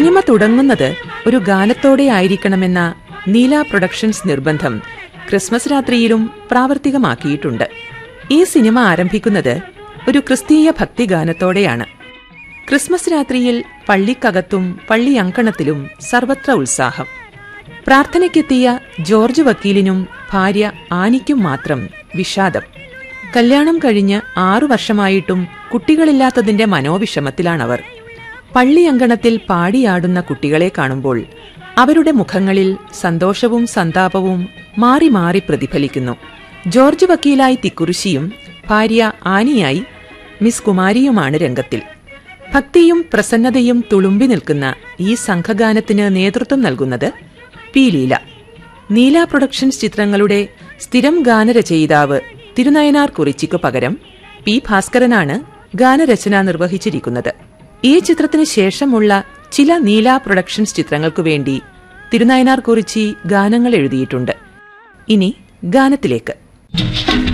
cinema തുടങ്ങുന്നത് ഒരു ഗാനത്തോടെ ആയിരിക്കണമെന്ന നീല പ്രൊഡക്ഷൻസ് നിർബന്ധം ക്രിസ്മസ് രാത്രിയിലും പ്രാവർത്തികമാക്കിയിട്ടുണ്ട് ഈ സിനിമ ആരംഭിക്കുന്നത് ഒരു ക്രിസ്തീയ ഭക്തിഗാനത്തോടെയാണ് ക്രിസ്മസ് രാത്രിയിൽ പള്ളിക്കകത്തും പള്ളി അങ്കണത്തിലും സർവത്ര ഉത്സാഹം പ്രാർത്ഥനയ്ക്കെത്തിയ ജോർജ് വക്കീലിനും ഭാര്യ ആനിക്കും മാത്രം വിഷാദം കല്യാണം കഴിഞ്ഞ് ആറു വർഷമായിട്ടും കുട്ടികളില്ലാത്തതിന്റെ മനോവിഷമത്തിലാണവർ പള്ളി അങ്കണത്തിൽ പാടിയാടുന്ന കുട്ടികളെ കാണുമ്പോൾ അവരുടെ മുഖങ്ങളിൽ സന്തോഷവും സന്താപവും മാറി മാറി പ്രതിഫലിക്കുന്നു ജോർജ് വക്കീലായി തിക്കുറിശിയും ഭാര്യ ആനിയായി മിസ് കുമാരിയുമാണ് രംഗത്തിൽ ഭക്തിയും പ്രസന്നതയും തുളുമ്പി നിൽക്കുന്ന ഈ സംഘഗാനത്തിന് നേതൃത്വം നൽകുന്നത് പി ലീല നീല പ്രൊഡക്ഷൻസ് ചിത്രങ്ങളുടെ സ്ഥിരം ഗാനരചയിതാവ് തിരുനയനാർ കുറിച്ചിക്കു പകരം പി ഭാസ്കരനാണ് ഗാനരചന നിർവഹിച്ചിരിക്കുന്നത് ഈ ചിത്രത്തിന് ശേഷമുള്ള ചില നീല പ്രൊഡക്ഷൻസ് ചിത്രങ്ങൾക്കു വേണ്ടി തിരുനയനാർ കുറിച്ചി ഗാനങ്ങൾ എഴുതിയിട്ടുണ്ട് ഇനി ഗാനത്തിലേക്ക്